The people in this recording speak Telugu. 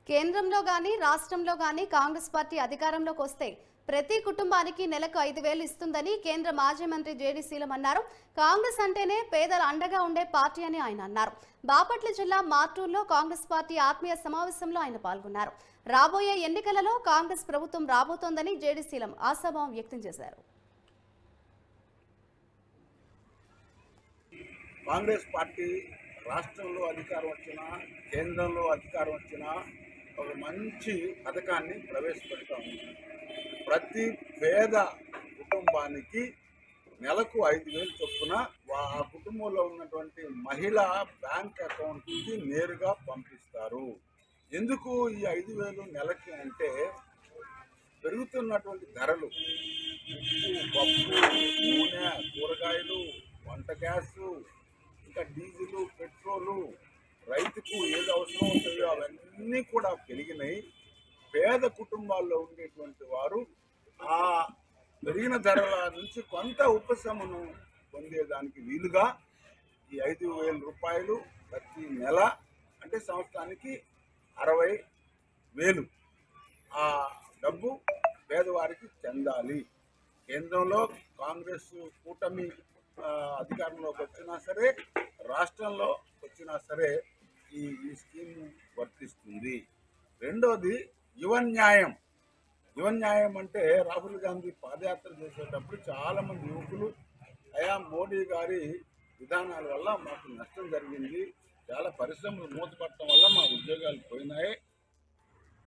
కేంద్రంలో గాని రాష్ట్రంలో గాని కాంగ్రెస్ పార్టీ అధికారంలోకి వస్తే ప్రతి కుటుంబానికి నెలకు ఐదు వేలు ఇస్తుందని కేంద్ర మాజీ మంత్రి జేడీ శీలం అన్నారు కాంగ్రెస్ అంటేనే పేదల అండగా ఉండే పార్టీ అని ఆయన అన్నారు బాపట్ల జిల్లా మార్టూర్లో కాంగ్రెస్ పార్టీ ఆత్మీయ సమావేశంలో ఆయన పాల్గొన్నారు రాబోయే ఎన్నికలలో కాంగ్రెస్ ప్రభుత్వం రాబోతోందని జేడీ శీలం ఆశాభావం వ్యక్తం చేశారు కాంగ్రెస్ పార్టీ రాష్ట్రంలో అధికారం వచ్చినా కేంద్రంలో అధికారం వచ్చినా ఒక మంచి పథకాన్ని ప్రవేశపెడతా ఉంది ప్రతి పేద కుటుంబానికి నెలకు ఐదు వేలు చొప్పున వా- ఆ కుటుంబంలో ఉన్నటువంటి మహిళ బ్యాంక్ అకౌంట్కి నేరుగా పంపిస్తారు ఎందుకు ఈ ఐదు వేలు నెలకి అంటే పెరుగుతున్నటువంటి ధరలు ఉప్పు పప్పు నూనె కూరగాయలు వంట గ్యాసు ఇంకా డీజిలు పెట్రోలు రైతుకు ఏది అవసరం ఉంటాయో అవన్నీ కూడా పెరిగినాయి పేద కుటుంబాల్లో ఉండేటువంటి వారు ఆ పెరిగిన ధరల నుంచి కొంత ఉపశమనం పొందేదానికి వీలుగా ఈ ఐదు వేల రూపాయలు ప్రతి నెల అంటే సంవత్సరానికి అరవై వేలు ఆ డబ్బు పేదవారికి చెందాలి కేంద్రంలో కాంగ్రెస్ కూటమి ఆ, అధికారంలోకి వచ్చినా సరే రాష్ట్రంలో వచ్చినా సరే ఈ ఈ స్కీమ్ వర్తిస్తుంది రెండోది యువ న్యాయం యువ న్యాయం అంటే రాహుల్ గాంధీ పాదయాత్ర చేసేటప్పుడు చాలా మంది యువకులు అయా మోడీ గారి విధానాల వల్ల మాకు నష్టం జరిగింది చాలా పరిశ్రమలు మూతపడటం వల్ల మా ఉద్యోగాలు పోయినాయి